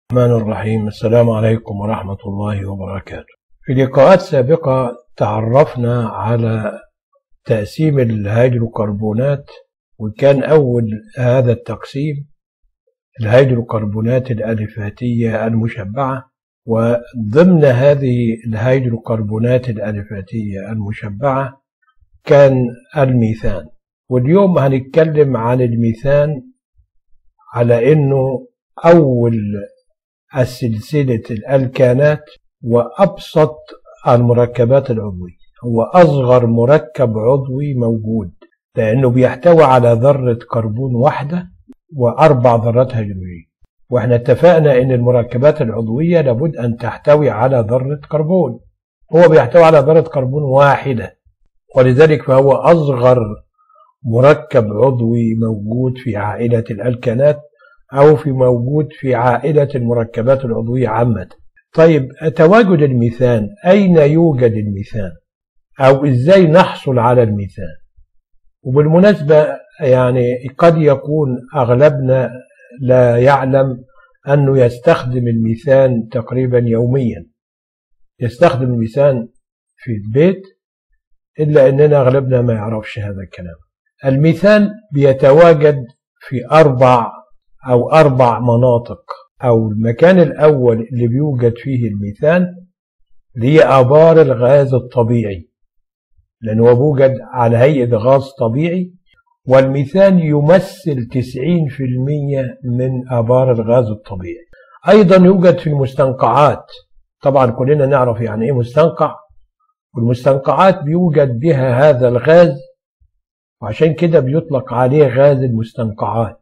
الرحمن الرحيم السلام عليكم ورحمة الله وبركاته في لقاءات سابقة تعرفنا على تقسيم الهيدروكربونات وكان أول هذا التقسيم الهيدروكربونات الألفاتية المشبعة وضمن هذه الهيدروكربونات الألفاتية المشبعة كان الميثان واليوم هنتكلم عن الميثان على انه اول السلسلة الالكانات وابسط المركبات العضوية هو اصغر مركب عضوي موجود لانه بيحتوي على ذرة كربون واحدة واربع ذرات هيدروجين واحنا اتفقنا ان المركبات العضوية لابد ان تحتوي على ذرة كربون هو بيحتوي على ذرة كربون واحدة ولذلك فهو اصغر مركب عضوي موجود في عائلة الألكانات أو في موجود في عائلة المركبات العضوية عامة طيب تواجد الميثان أين يوجد الميثان أو إزاي نحصل على الميثان وبالمناسبة يعني قد يكون أغلبنا لا يعلم أنه يستخدم الميثان تقريبا يوميا يستخدم الميثان في البيت إلا أننا أغلبنا ما يعرفش هذا الكلام الميثان بيتواجد في أربع أو أربع مناطق أو المكان الأول اللي بيوجد فيه الميثان اللي هي آبار الغاز الطبيعي لأنه بيوجد على هيئة غاز طبيعي والميثان يمثل 90% من آبار الغاز الطبيعي أيضا يوجد في المستنقعات طبعا كلنا نعرف يعني إيه مستنقع والمستنقعات بيوجد بها هذا الغاز وعشان كده بيطلق عليه غاز المستنقعات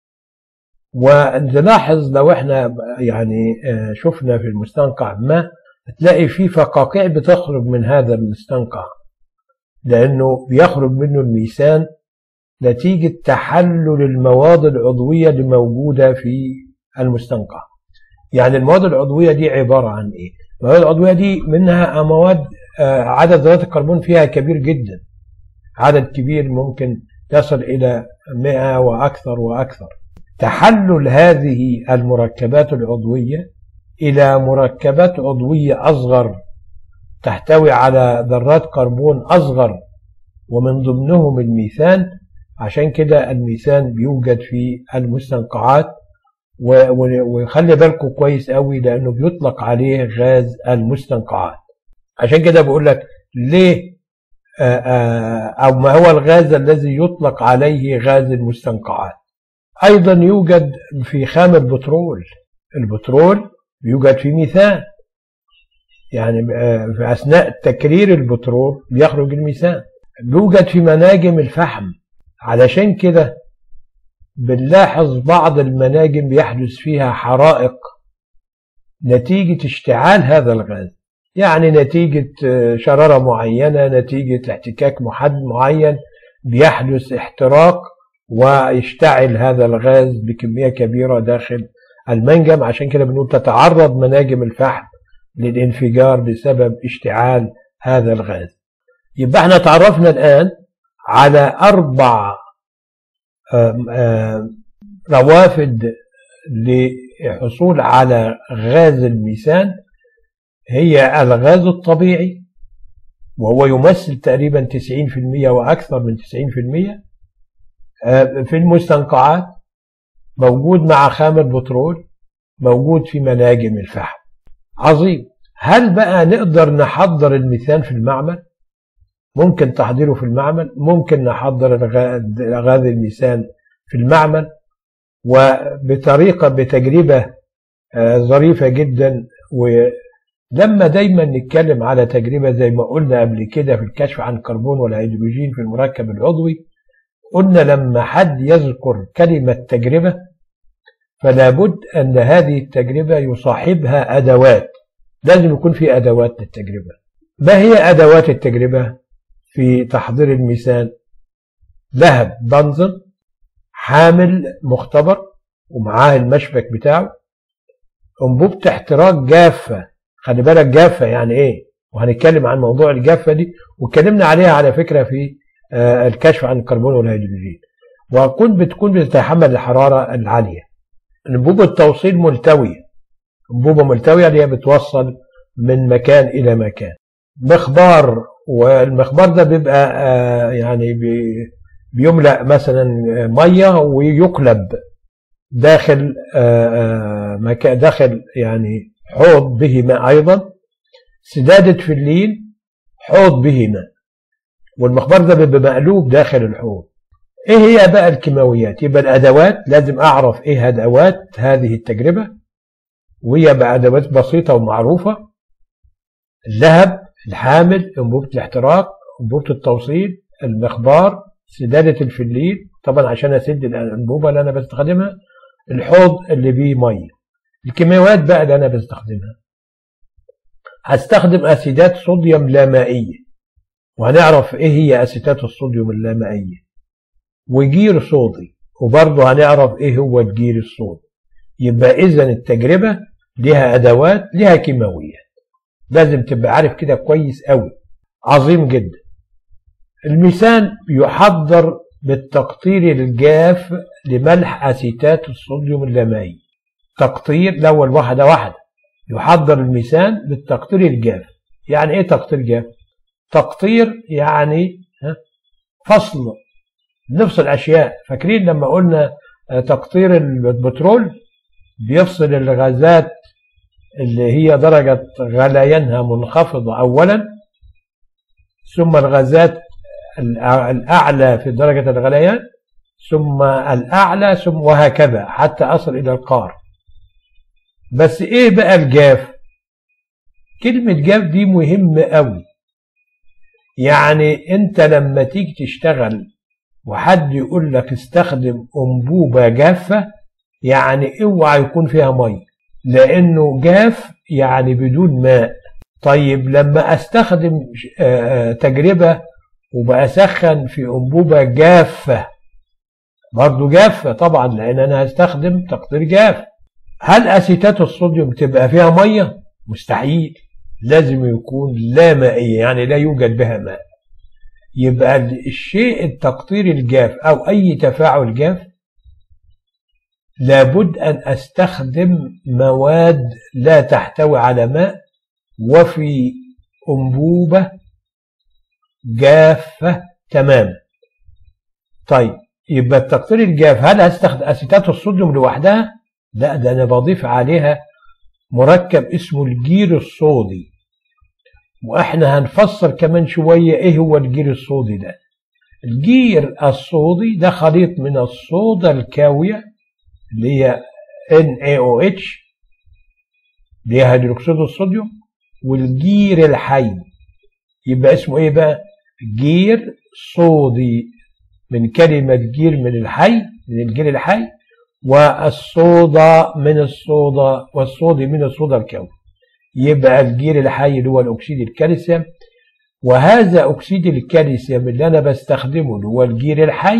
ونلاحظ لو احنا يعني شفنا في المستنقع ما تلاقي فيه فقاقيع بتخرج من هذا المستنقع لانه بيخرج منه الميثان نتيجة تحلل المواد العضوية اللي موجودة في المستنقع يعني المواد العضوية دي عبارة عن ايه المواد العضوية دي منها مواد عدد ذرات الكربون فيها كبير جدا عدد كبير ممكن يصل إلى 100 وأكثر وأكثر تحلل هذه المركبات العضوية إلى مركبات عضوية أصغر تحتوي على ذرات كربون أصغر ومن ضمنهم الميثان عشان كده الميثان بيوجد في المستنقعات وخلي بالكم كويس قوي لأنه بيطلق عليه غاز المستنقعات عشان كده بقول لك ليه أو ما هو الغاز الذي يطلق عليه غاز المستنقعات أيضا يوجد في خام البترول البترول يوجد في ميثان يعني في أثناء تكرير البترول بيخرج الميثان بيوجد في مناجم الفحم علشان كده بنلاحظ بعض المناجم بيحدث فيها حرائق نتيجة اشتعال هذا الغاز يعني نتيجة شرارة معينة نتيجة احتكاك محد معين بيحدث احتراق ويشتعل هذا الغاز بكمية كبيرة داخل المنجم عشان كده بنقول تتعرض مناجم الفحم للانفجار بسبب اشتعال هذا الغاز يبقى احنا تعرفنا الآن على أربع روافد للحصول على غاز الميثان هي الغاز الطبيعي وهو يمثل تقريبا 90% وأكثر من 90% في المستنقعات موجود مع خام البترول موجود في مناجم الفحم عظيم هل بقى نقدر نحضر الميثان في المعمل ممكن تحضيره في المعمل ممكن نحضر غاز الميثان في المعمل وبطريقة بتجربة ظريفة جدا ولما دايما نتكلم على تجربة زي ما قلنا قبل كده في الكشف عن الكربون والهيدروجين في المركب العضوي قلنا لما حد يذكر كلمة تجربة فلا بد أن هذه التجربة يصاحبها أدوات لازم يكون في أدوات للتجربة ما هي أدوات التجربة في تحضير الميثان ذهب بنزل حامل مختبر ومعاه المشبك بتاعه انبوبة احتراق جافة خلي بالك جافة يعني ايه وهنتكلم عن موضوع الجافة دي واتكلمنا عليها على فكرة في الكشف عن الكربون والهيدروجين وكنت بتكون بتتحمل الحرارة العالية انبوبة توصيل ملتوية انبوبه ملتويه اللي هي بتوصل من مكان الى مكان مخبار والمخبار ده بيبقى آه، يعني بي- بيملأ مثلا ميه ويقلب داخل آه، آه، مكان داخل يعني حوض به ماء ايضا سدادة فلين حوض به ماء والمخبار ده بيبقى مقلوب داخل الحوض ايه هي بقى الكيماويات يبقى الادوات لازم اعرف ايه ادوات هذه التجربه وهي بقى ادوات بسيطه ومعروفه اللهب الحامل انبوبه الاحتراق انبوبه التوصيل المخبار سداده الفلين طبعا عشان اسد الانبوبه اللي انا بستخدمها الحوض اللي بيه ميه الكيماويات بقى اللي انا بستخدمها هستخدم اسيدات صوديوم لا مائيه وهنعرف ايه هي اسيتات الصوديوم اللامائيه وجير صودي وبرضه هنعرف ايه هو الجير الصودي يبقى اذا التجربه ليها ادوات ليها كيماويات لازم تبقى عارف كده كويس قوي عظيم جدا الميثان يحضر بالتقطير الجاف لملح اسيتات الصوديوم اللامائي تقطير الاول واحده واحده يحضر الميثان بالتقطير الجاف يعني ايه تقطير جاف تقطير يعني ها، فصل نفصل اشياء فاكرين لما قلنا آه، تقطير البترول بيفصل الغازات اللي هي درجة غليانها منخفضة أولا ثم الغازات الأع- الأعلى في درجة الغليان ثم الأعلى ثم وهكذا حتى أصل إلى القار بس إيه بقى الجاف كلمة جاف دي مهمة قوي يعني أنت لما تيجي تشتغل وحد يقول لك استخدم أنبوبة جافة يعني اوعى يكون فيها مية لأنه جاف يعني بدون ماء طيب لما أستخدم آه، آه، تجربة وبأسخن في أنبوبة جافة برضو جافة طبعا لأن أنا هستخدم تقطير جاف هل أسيتات الصوديوم تبقى فيها مية؟ مستحيل لازم يكون لا مائية يعني لا يوجد بها ماء يبقى الشيء التقطير الجاف أو أي تفاعل جاف لابد أن أستخدم مواد لا تحتوي على ماء وفي أنبوبة جافة تماما طيب يبقى التقطير الجاف هل هستخدم أسيتات الصوديوم لوحدها؟ لا ده أنا بضيف عليها مركب اسمه الجير الصودي واحنا هنفسر كمان شوية ايه هو الجير الصودي ده الجير الصودي ده خليط من الصودا الكاوية اللي هي NaOH اللي هي هيدروكسيد الصوديوم والجير الحي يبقى اسمه ايه بقى جير صودي من كلمة جير من الحي من الجير الحي والصودا من الصودا والصودي من الصودا الكاوي يبقى الجير الحي اللي هو الاكسيد الكالسيوم وهذا اكسيد الكالسيوم اللي انا بستخدمه اللي هو الجير الحي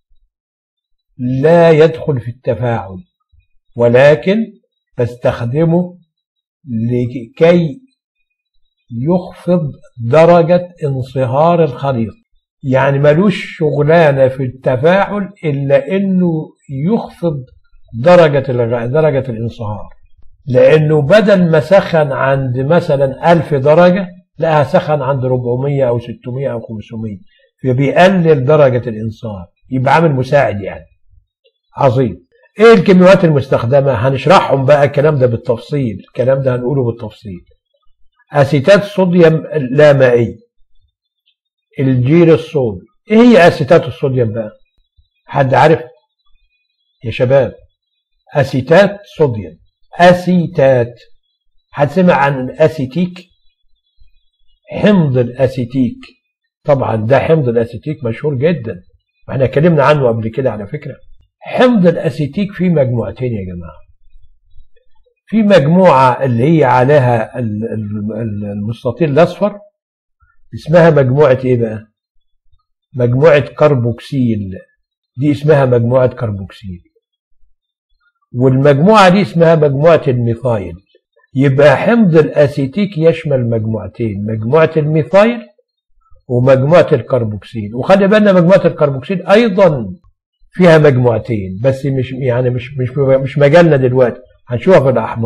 لا يدخل في التفاعل ولكن بستخدمه لكي يخفض درجة انصهار الخليط يعني ملوش شغلانة في التفاعل إلا إنه يخفض درجة الغ- درجة الانصهار لأنه بدل ما سخن عند مثلا ألف درجة لا سخن عند 400 أو 600 أو 500 فبيقلل درجة الانصهار يبقى عامل مساعد يعني عظيم ايه الكيماويات المستخدمة هنشرحهم بقى الكلام ده بالتفصيل الكلام ده هنقوله بالتفصيل اسيتات صوديوم لا مائي الجير الصودي ايه هي اسيتات الصوديوم بقى حد عارف يا شباب اسيتات صوديوم اسيتات حد سمع عن الاسيتيك حمض الاسيتيك طبعا ده حمض الاسيتيك مشهور جدا واحنا اتكلمنا عنه قبل كده على فكره حمض الاسيتيك فيه مجموعتين يا جماعه في مجموعه اللي هي عليها ال- ال- ال- المستطيل الاصفر اسمها مجموعه ايه بقى مجموعه كربوكسيل دي اسمها مجموعه كربوكسيل والمجموعه دي اسمها مجموعه الميثايل يبقى حمض الاسيتيك يشمل مجموعتين مجموعه الميثايل ومجموعه الكربوكسيل وخلي بالنا مجموعه الكربوكسيل ايضا فيها مجموعتين بس مش يعني مش مش مش مجالنا دلوقتي هنشوفها في الاحماض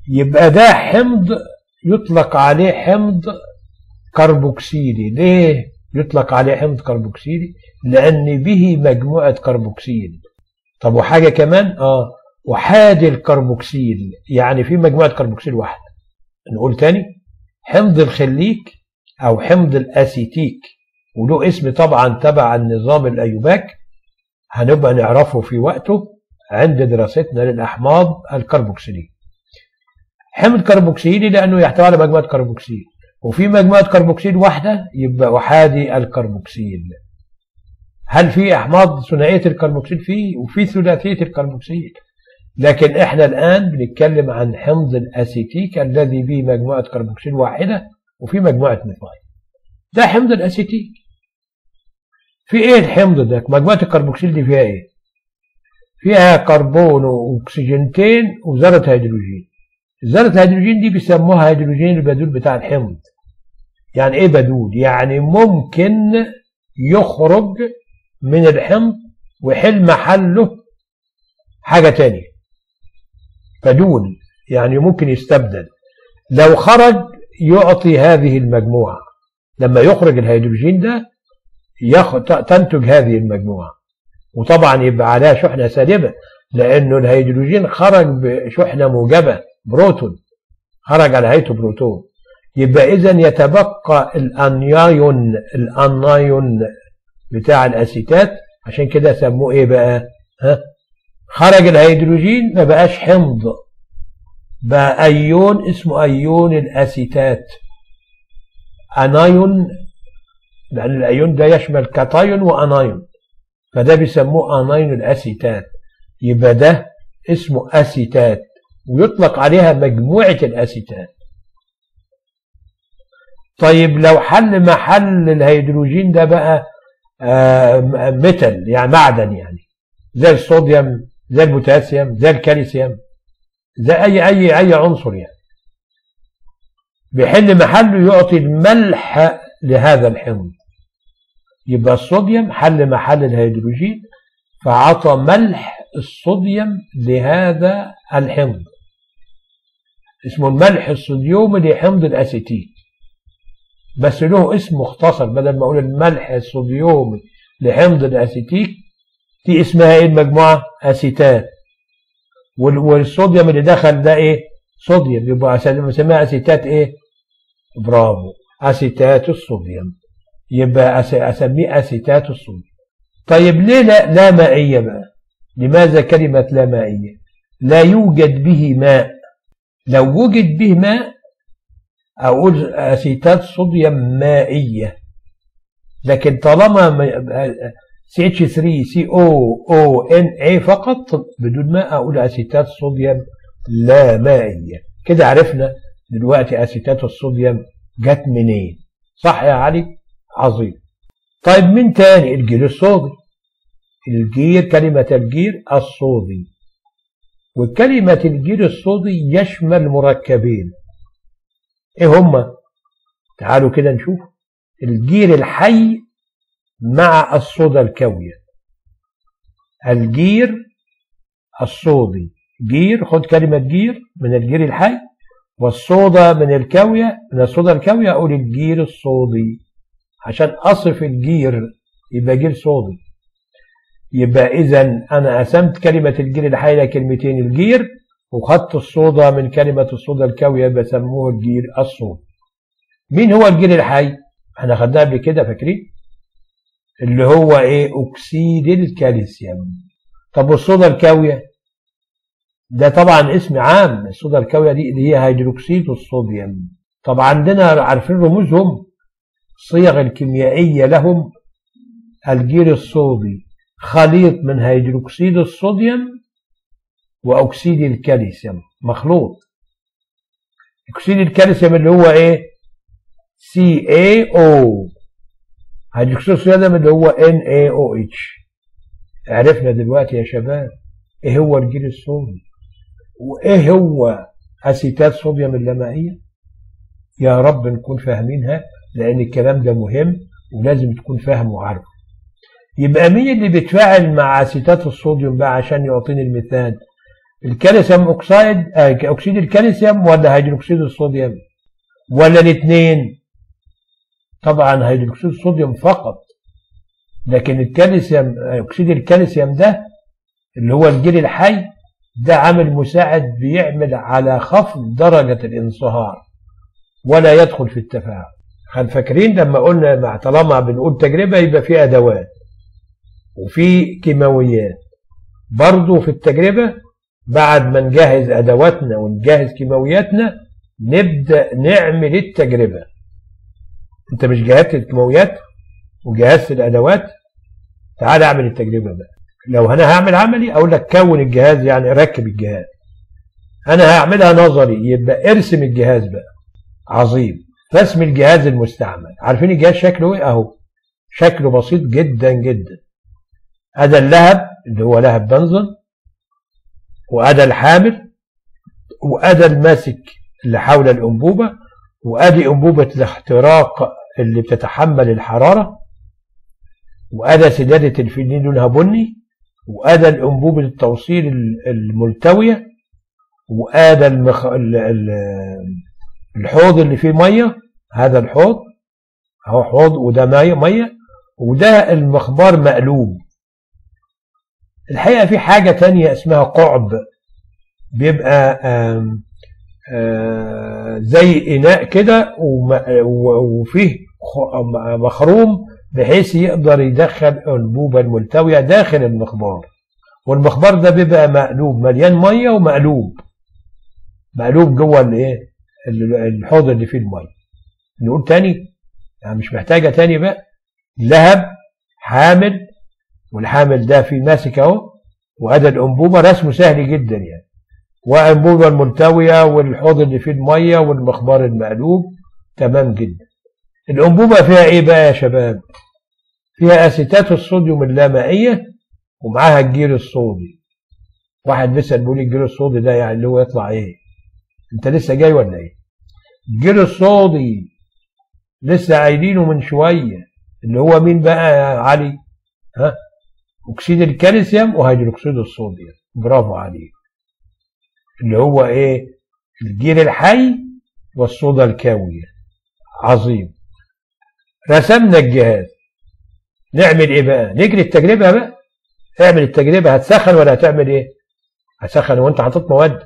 يبقى ده حمض يطلق عليه حمض كربوكسيلي ليه يطلق عليه حمض كربوكسيلي لأن به مجموعة كربوكسيل طب وحاجة كمان اه وحادي الكربوكسيل يعني في مجموعة كربوكسيل واحدة نقول تاني حمض الخليك أو حمض الأسيتيك وله اسم طبعا تبع النظام الأيوباك هنبقى نعرفه في وقته عند دراستنا للأحماض الكربوكسيلية حمض كربوكسيلي لأنه يحتوي على مجموعة كربوكسيل وفي مجموعة كربوكسيل واحدة يبقى أحادي الكربوكسيل هل في أحماض ثنائية الكربوكسيل فيه وفي ثلاثية الكربوكسيل لكن احنا الآن بنتكلم عن حمض الأسيتيك الذي به مجموعة كربوكسيل واحدة وفي مجموعة ميثايل ده حمض الأسيتيك في ايه الحمض ده مجموعة الكربوكسيل دي فيها ايه فيها كربون واكسجينتين وذرة هيدروجين ذرة الهيدروجين دي بيسموها هيدروجين البدول بتاع الحمض يعني ايه بدول يعني ممكن يخرج من الحمض ويحل محله حاجة تانية بدول يعني ممكن يستبدل لو خرج يعطي هذه المجموعة لما يخرج الهيدروجين ده ياخد تنتج هذه المجموعة وطبعا يبقى عليها شحنة سالبة لأنه الهيدروجين خرج بشحنة موجبة بروتون خرج على هيئته بروتون يبقى إذا يتبقى الأنيون الأنايون بتاع الأسيتات عشان كده سموه إيه بقى؟ ها؟ خرج الهيدروجين ما بقاش حمض بقى أيون اسمه أيون الأسيتات أنايون لأن الأيون ده يشمل كاتايون وأنايون فده بيسموه أنايون الأسيتات يبقى ده اسمه أسيتات ويطلق عليها مجموعة الأسيتات طيب لو حل محل الهيدروجين ده بقى ميتال يعني معدن يعني زي الصوديوم زي البوتاسيوم زي الكالسيوم زي أي أي أي عنصر يعني بيحل محله يعطي الملح لهذا الحمض يبقى الصوديوم حل محل الهيدروجين فعطى ملح الصوديوم لهذا الحمض اسمه الملح الصوديومي لحمض الاسيتيك بس له اسم مختصر بدل ما اقول الملح الصوديومي لحمض الاسيتيك دي اسمها ايه المجموعه اسيتات والصوديوم اللي دخل ده ايه صوديوم يبقى بنسميها اسيتات ايه برافو اسيتات الصوديوم يبقى اسميه اسيتات الصوديوم طيب ليه لا, لا مائيه بقى لماذا كلمه لا مائيه لا يوجد به ماء لو وجد به ماء أقول أسيتات صوديوم مائية لكن طالما CH3 COONA فقط بدون ماء أقول أسيتات صوديوم لا مائية كده عرفنا دلوقتي أسيتات الصوديوم جت منين صح يا علي عظيم طيب من تاني الجير الصودي الجير كلمة الجير الصودي وكلمة الجير الصودي يشمل مركبين ايه هما تعالوا كده نشوف الجير الحي مع الصودا الكاوية الجير الصودي جير خد كلمة جير من الجير الحي والصودا من الكاوية من الصودا الكاوية أقول الجير الصودي عشان أصف الجير يبقى جير صودي يبقى إذا أنا قسمت كلمة الجير الحي إلى كلمتين الجير وخدت الصودا من كلمة الصودا الكاوية بسموه الجير الصود مين هو الجير الحي؟ احنا خدناه قبل كده فاكرين؟ اللي هو ايه؟ أكسيد الكالسيوم طب والصودا الكاوية؟ ده طبعا اسم عام الصودا الكاوية دي اللي هي هيدروكسيد الصوديوم طب عندنا عارفين رموزهم الصيغ الكيميائية لهم الجير الصودي خليط من هيدروكسيد الصوديوم واكسيد الكالسيوم مخلوط اكسيد الكالسيوم اللي هو ايه سي اي او هيدروكسيد الصوديوم اللي هو ان اي او اتش عرفنا دلوقتي يا شباب ايه هو الجيل الصودي وايه هو اسيتات صوديوم اللامائيه يا رب نكون فاهمينها لان الكلام ده مهم ولازم تكون فاهم وعارف يبقى مين اللي بيتفاعل مع اسيتات الصوديوم بقى عشان يعطيني المثال الكالسيوم اوكسيد آه، اكسيد الكالسيوم ولا هيدروكسيد الصوديوم ولا الاثنين طبعا هيدروكسيد الصوديوم فقط لكن الكالسيوم اكسيد الكالسيوم ده اللي هو الجيل الحي ده عامل مساعد بيعمل على خفض درجة الانصهار ولا يدخل في التفاعل هل فاكرين لما قلنا مع طالما بنقول تجربة يبقى في أدوات وفي كيماويات برضو في التجربة بعد ما نجهز أدواتنا ونجهز كيماوياتنا نبدأ نعمل التجربة انت مش جهزت الكيماويات وجهزت الأدوات تعال اعمل التجربة بقى لو انا هعمل عملي اقول لك كون الجهاز يعني ركب الجهاز انا هعملها نظري يبقى ارسم الجهاز بقى عظيم رسم الجهاز المستعمل عارفين الجهاز شكله ايه اهو شكله بسيط جدا جدا ادى اللهب اللي هو لهب بنزل وادى الحامل وادى الماسك اللي حول الانبوبه وادي انبوبه الاحتراق اللي بتتحمل الحراره وادى سداده الفينين لونها بني وادى الانبوبه التوصيل الملتويه وادى المخ... الحوض اللي فيه ميه هذا الحوض اهو حوض وده ميه ميه وده المخبار مقلوب الحقيقه في حاجه تانية اسمها قعب بيبقى آم آم زي اناء كده وفيه مخروم بحيث يقدر يدخل الانبوبه الملتويه داخل المخبار والمخبار ده بيبقى مقلوب مليان ميه ومقلوب مقلوب جوه الايه الحوض اللي فيه الميه نقول تاني يعني مش محتاجه تاني بقى لهب حامل والحامل ده فيه ماسك اهو وادى الانبوبه رسمه سهل جدا يعني والانبوبه الملتويه والحوض اللي فيه الميه والمخبار المقلوب تمام جدا الانبوبه فيها ايه بقى يا شباب فيها اسيتات الصوديوم اللامائيه ومعاها الجير الصودي واحد بيسال بيقول الجير الصودي ده يعني اللي هو يطلع ايه انت لسه جاي ولا ايه الجير الصودي لسه قايلينه من شويه اللي هو مين بقى يا علي ها اكسيد الكالسيوم وهيدروكسيد الصوديوم برافو عليك اللي هو ايه الجير الحي والصودا الكاويه عظيم رسمنا الجهاز نعمل ايه بقى نجري التجربه بقى اعمل التجربه هتسخن ولا هتعمل ايه هتسخن وانت حاطط مواد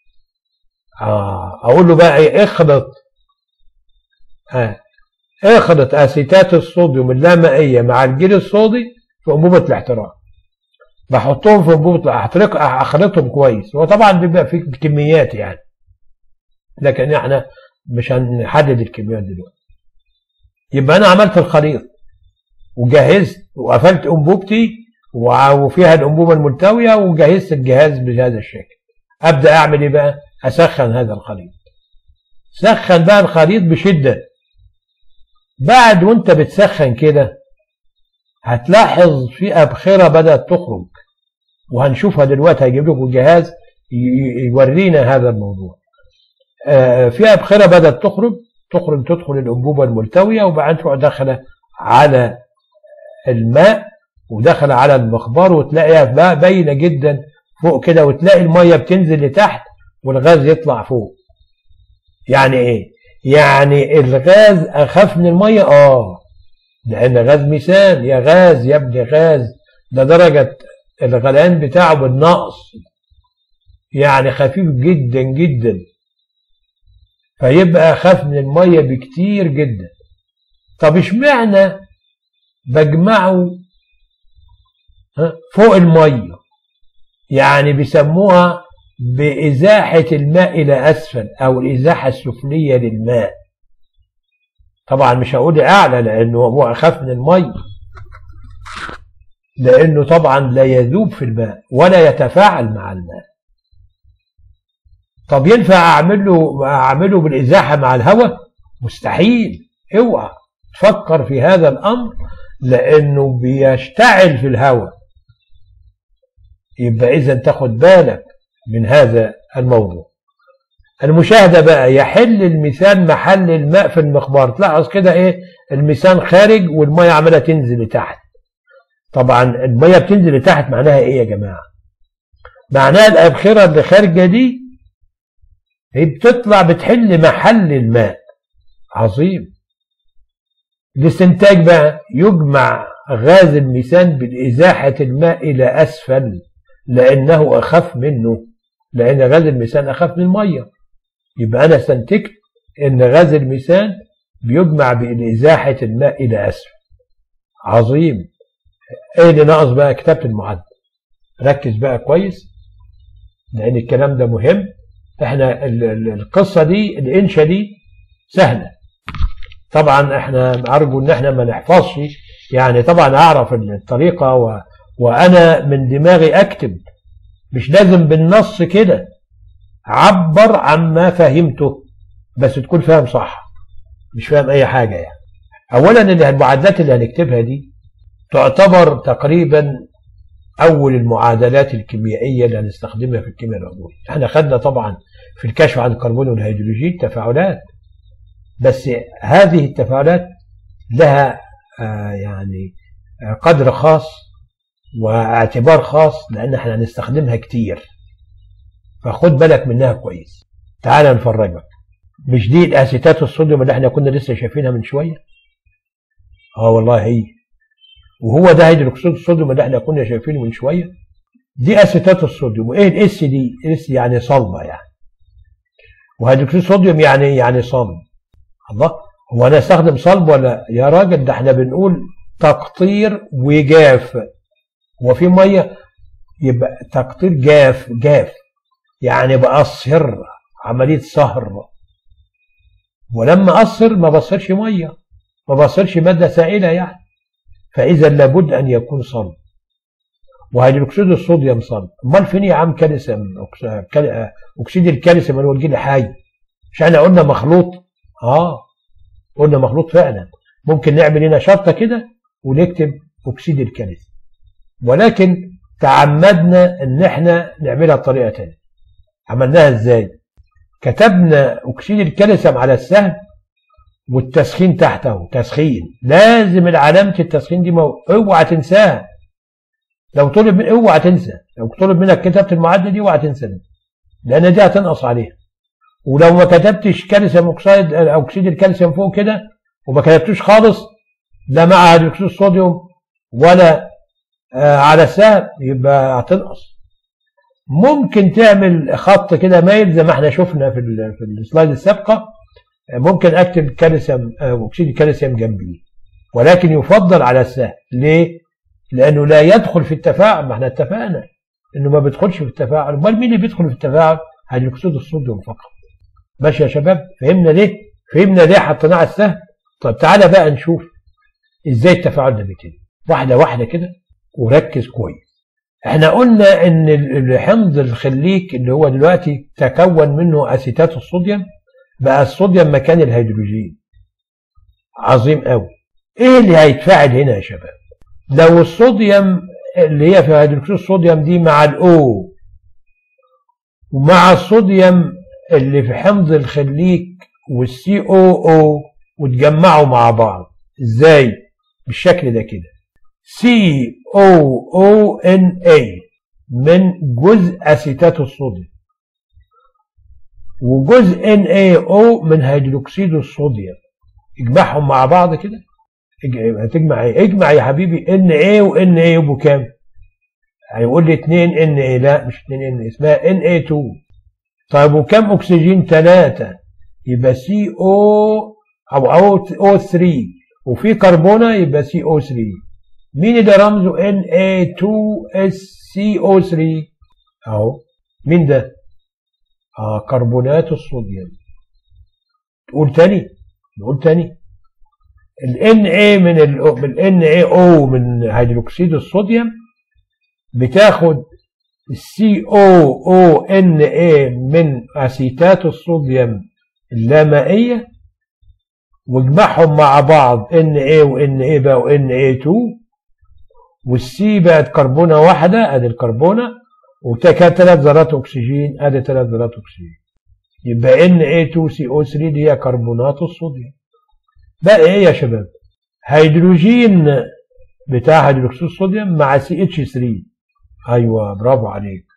اه اقول له بقى ايه اخلط آه. اخلط اسيتات الصوديوم اللامائيه مع الجيل الصودي في انبوبه الاحتراق بحطهم في انبوبه احتراق اخلطهم كويس هو طبعا بيبقى في كميات يعني لكن احنا مش هنحدد الكميات دلوقتي يبقى انا عملت الخليط وجهزت وقفلت انبوبتي وفيها الانبوبه الملتويه وجهزت الجهاز بهذا الشكل ابدا اعمل ايه بقى اسخن هذا الخليط سخن بقى الخليط بشده بعد وانت بتسخن كده هتلاحظ في ابخره بدات تخرج وهنشوفها دلوقتي هيجيب لكم جهاز يورينا هذا الموضوع في ابخره بدات تخرج تخرج تدخل الانبوبه الملتويه وبعدين تروح داخله على الماء وداخله على المخبار وتلاقيها باينه جدا فوق كده وتلاقي الميه بتنزل لتحت والغاز يطلع فوق يعني ايه يعني الغاز اخف من الميه اه لان غاز ميثان يا غاز يا ابني غاز ده درجه الغليان بتاعه بالنقص يعني خفيف جدا جدا فيبقى اخف من الميه بكتير جدا طب اشمعنى بجمعه فوق الميه يعني بيسموها بإزاحة الماء إلى أسفل أو الإزاحة السفلية للماء طبعا مش هقول أعلى لأنه هو أخف من المية لأنه طبعا لا يذوب في الماء ولا يتفاعل مع الماء طب ينفع أعمل له أعمله بالإزاحة مع الهواء مستحيل اوعى تفكر في هذا الأمر لأنه بيشتعل في الهواء يبقى إذا تاخد بالك من هذا الموضوع المشاهدة بقى يحل الميثان محل الماء في المخبار تلاحظ كده ايه الميثان خارج والمية عمالة تنزل لتحت طبعا المية بتنزل لتحت معناها ايه يا جماعة معناها الأبخرة اللي خارجة دي هي بتطلع بتحل محل الماء عظيم الاستنتاج بقى يجمع غاز الميثان بإزاحة الماء إلى أسفل لأنه أخف منه لأن غاز الميثان أخف من المية يبقى أنا استنتجت إن غاز الميثان بيجمع بإزاحة الماء إلى أسفل عظيم إيه اللي ناقص بقى كتابة المعدل ركز بقى كويس لأن الكلام ده مهم احنا القصة دي الإنشا دي سهلة طبعا احنا أرجو إن احنا ما نحفظش يعني طبعا أعرف الطريقة و... وأنا من دماغي أكتب مش لازم بالنص كده عبر عما فهمته بس تكون فاهم صح مش فاهم أي حاجة يعني أولا المعادلات اللي هنكتبها دي تعتبر تقريبا أول المعادلات الكيميائية اللي هنستخدمها في الكيمياء العضوية احنا خدنا طبعا في الكشف عن الكربون والهيدروجين تفاعلات بس هذه التفاعلات لها آه يعني آه قدر خاص واعتبار خاص لأن احنا هنستخدمها كتير فخد بالك منها كويس تعال نفرجك مش دي الاسيتات الصوديوم اللي احنا كنا لسه شايفينها من شويه اه والله هي وهو ده هيدروكسيد الصوديوم اللي احنا كنا شايفينه من شويه دي اسيتات الصوديوم وايه الاس دي الاس يعني صلبه يعني وهيدروكسيد الصوديوم يعني يعني صلب الله هو انا استخدم صلب ولا يا راجل ده احنا بنقول تقطير وجاف هو في ميه يبقى تقطير جاف جاف يعني بقصر عمليه صهر ولما اقصر ما بصرش ميه ما بصرش ماده سائله يعني فاذا لابد ان يكون صلب وهيدروكسيد الصوديوم صلب امال فين يا عم كالسيوم اكسيد الكالسيوم اللي هو الجيل الحي مش احنا قلنا مخلوط اه قلنا مخلوط فعلا ممكن نعمل هنا شرطه كده ونكتب اكسيد الكالسيوم ولكن تعمدنا ان احنا نعملها بطريقه ثانيه عملناها ازاي كتبنا اكسيد الكالسيوم على السهم والتسخين تحته تسخين لازم علامه التسخين دي مو... اوعى تنساها لو طلب من اوعى تنسى لو طلب منك كتابه المعادله دي اوعى تنسى لان دي هتنقص عليها ولو ما كتبتش كالسيوم اوكسيد اكسيد الكالسيوم فوق كده وما كتبتوش خالص لا مع هيدروكسيد الصوديوم ولا آه على السهم يبقى هتنقص ممكن تعمل خط كده مايل زي ما احنا شفنا في في السلايد السابقه ممكن اكتب كالسيوم اكسيد الكالسيوم جنبي ولكن يفضل على السهم ليه؟ لانه لا يدخل في التفاعل ما احنا اتفقنا انه ما بيدخلش في التفاعل امال مين اللي بيدخل في التفاعل؟ هيدروكسيد الصوديوم فقط ماشي يا شباب فهمنا ليه؟ فهمنا ليه حطيناه على السهم؟ طب تعالى بقى نشوف ازاي التفاعل ده بيتم واحده واحده كده وركز كويس احنا قلنا ان الحمض الخليك اللي هو دلوقتي تكون منه اسيتات الصوديوم بقى الصوديوم مكان الهيدروجين عظيم قوي ايه اللي هيتفاعل هنا يا شباب لو الصوديوم اللي هي في هيدروكسيد الصوديوم دي مع الاو ومع الصوديوم اللي في حمض الخليك والسي او او وتجمعوا مع بعض ازاي بالشكل ده كده سي او او ان اي من جزء اسيتات الصوديوم وجزء ان اي او من هيدروكسيد الصوديوم اجمعهم مع بعض كده هتجمع ايه اجمع يا حبيبي ان اي وان اي يبقوا كام هيقول لي 2 ان اي لا مش 2 ان اسمها ان اي 2 طيب وكم اكسجين 3 يبقى سي او او او او 3 وفي كربونه يبقى سي او 3 مين اللي رمزه ان اي 2 اس سي او 3 اهو مين ده آه كربونات الصوديوم تقول تاني نقول تاني ال Na من ال NaO من هيدروكسيد الصوديوم بتاخد السي او او ان اي من اسيتات الصوديوم اللامائيه واجمعهم مع بعض ان اي وان اي بقى وان اي 2 والسي بقت كربونه واحده ادي الكربونه وكانت ثلاث ذرات اكسجين ادي ثلاث ذرات اكسجين يبقى ان اي 2 سي او 3 دي هي كربونات الصوديوم بقى ايه يا شباب هيدروجين بتاع هيدروكسيد الصوديوم مع سي اتش 3 ايوه برافو عليك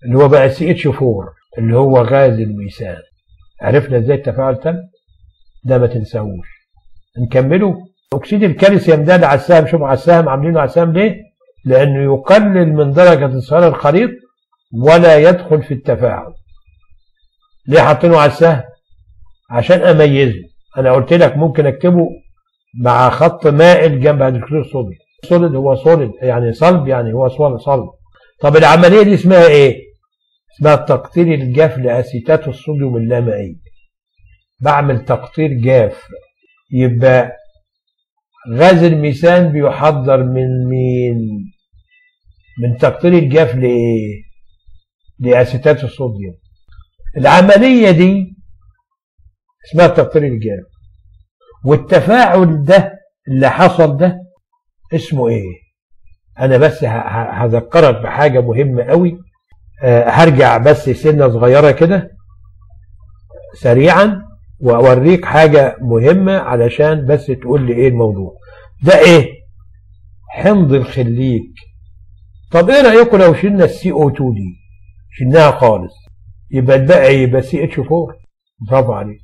اللي هو بقى سي اتش 4 اللي هو غاز الميثان عرفنا ازاي التفاعل تم ده ما تنساهوش نكمله اكسيد الكالسيوم ده اللي على السهم شوفوا على السهم عاملينه على السهم ليه لانه يقلل من درجه انصهار الخليط ولا يدخل في التفاعل ليه حاطينه على السهم عشان اميزه انا قلت لك ممكن اكتبه مع خط مائل جنب هيدروكسيد الصوديوم سوليد هو سوليد يعني صلب يعني هو صلب طب العمليه دي اسمها ايه اسمها تقطير الجاف لاسيتات الصوديوم اللامائي بعمل تقطير جاف يبقى غاز الميثان بيحضر من مين من تقطير الجاف لايه لاسيتات الصوديوم العمليه دي اسمها تقطير الجاف والتفاعل ده اللي حصل ده اسمه ايه انا بس هذكرك بحاجه مهمه قوي أه هرجع بس سنه صغيره كده سريعا واوريك حاجه مهمه علشان بس تقول لي ايه الموضوع ده ايه حمض الخليك طب ايه رايكم لو شلنا السي او 2 دي شلناها خالص يبقى الباقي يبقى سي اتش 4 برافو عليك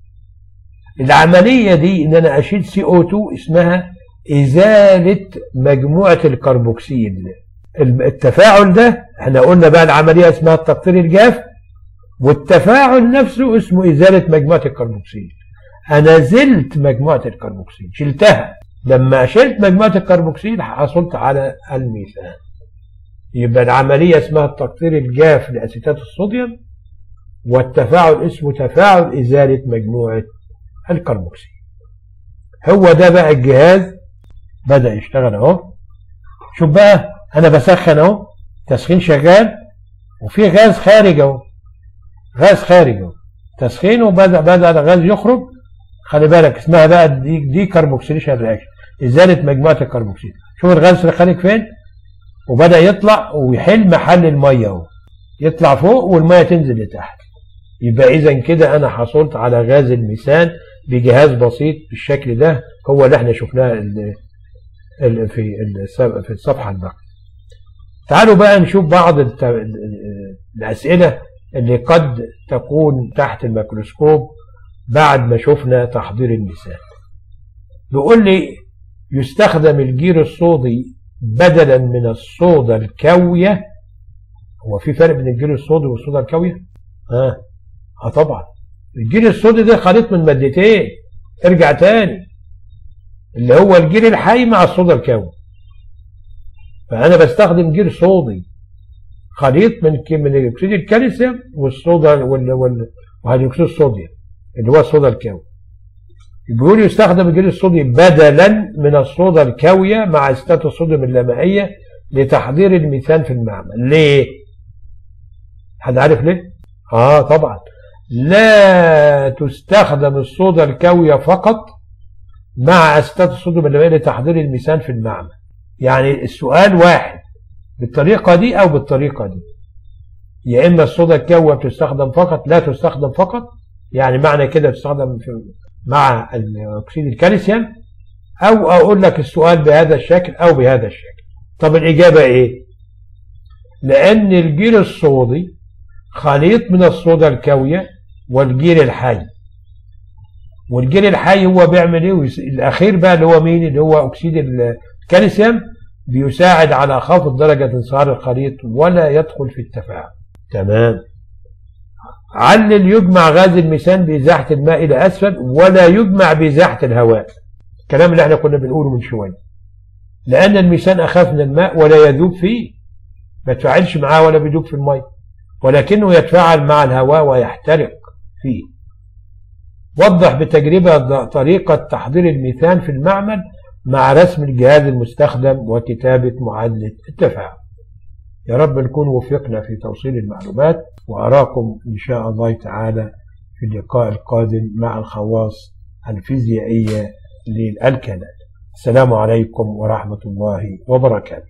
العمليه دي ان انا اشيل سي او 2 اسمها ازاله مجموعه الكربوكسيل التفاعل ده احنا قلنا بقى العمليه اسمها التقطير الجاف والتفاعل نفسه اسمه ازاله مجموعه الكربوكسيل انا زلت مجموعه الكربوكسيل شلتها لما شلت مجموعه الكربوكسيل حصلت على الميثان يبقى العمليه اسمها التقطير الجاف لاسيتات الصوديوم والتفاعل اسمه تفاعل ازاله مجموعه الكربوكسيل هو ده بقى الجهاز بدأ يشتغل اهو شوف بقى انا بسخن اهو تسخين شغال وفي غاز خارج اهو غاز خارج اهو تسخين وبدأ بدأ الغاز يخرج خلي بالك اسمها بقى دي دي كربوكسيليشن رياكشن ازاله مجموعه الكربوكسيل شوف الغاز اللي خارج فين وبدأ يطلع ويحل محل الميه اهو يطلع فوق والميه تنزل لتحت يبقى اذا كده انا حصلت على غاز الميثان بجهاز بسيط بالشكل ده هو اللي احنا شفناه في في الصفحه الباقيه. تعالوا بقى نشوف بعض الاسئله اللي قد تكون تحت الميكروسكوب بعد ما شفنا تحضير الميثان. بيقول لي يستخدم الجير الصودي بدلا من الصودا الكاويه هو في فرق بين الجير الصودي والصودا الكاويه؟ اه اه طبعا الجير الصودي ده خليط من مادتين ارجع تاني اللي هو الجير الحي مع الصودا الكاوي فانا بستخدم جير صودي خليط من من اكسيد الكالسيوم والصودا وهيدروكسيد الصوديوم اللي هو الصودا الكاوي بيقول يستخدم الجير الصودي بدلا من الصودا الكاويه مع اسيتات الصوديوم اللامائيه لتحضير الميثان في المعمل ليه؟ حد عارف ليه؟ اه طبعا لا تستخدم الصودا الكاوية فقط مع أسيتات الصوديوم اللي لتحضير الميثان في المعمل يعني السؤال واحد بالطريقة دي أو بالطريقة دي يا إما الصودا الكاوية بتستخدم فقط لا تستخدم فقط يعني معنى كده تستخدم مع أكسيد الكالسيوم أو أقول لك السؤال بهذا الشكل أو بهذا الشكل طب الإجابة إيه؟ لأن الجير الصودي خليط من الصودا الكاوية والجير الحي والجير الحي هو بيعمل ايه الاخير بقى اللي هو مين اللي هو اكسيد الكالسيوم بيساعد على خفض درجة انصهار الخليط ولا يدخل في التفاعل تمام علل يجمع غاز الميثان بإزاحة الماء إلى أسفل ولا يجمع بإزاحة الهواء الكلام اللي احنا كنا بنقوله من شوية لأن الميثان أخف من الماء ولا يذوب فيه ما تفاعلش معاه ولا بيذوب في الماء ولكنه يتفاعل مع الهواء ويحترق فيه وضح بتجربة طريقة تحضير الميثان في المعمل مع رسم الجهاز المستخدم وكتابة معادلة التفاعل يا رب نكون وفقنا في توصيل المعلومات وأراكم إن شاء الله تعالى في اللقاء القادم مع الخواص الفيزيائية للكلام السلام عليكم ورحمة الله وبركاته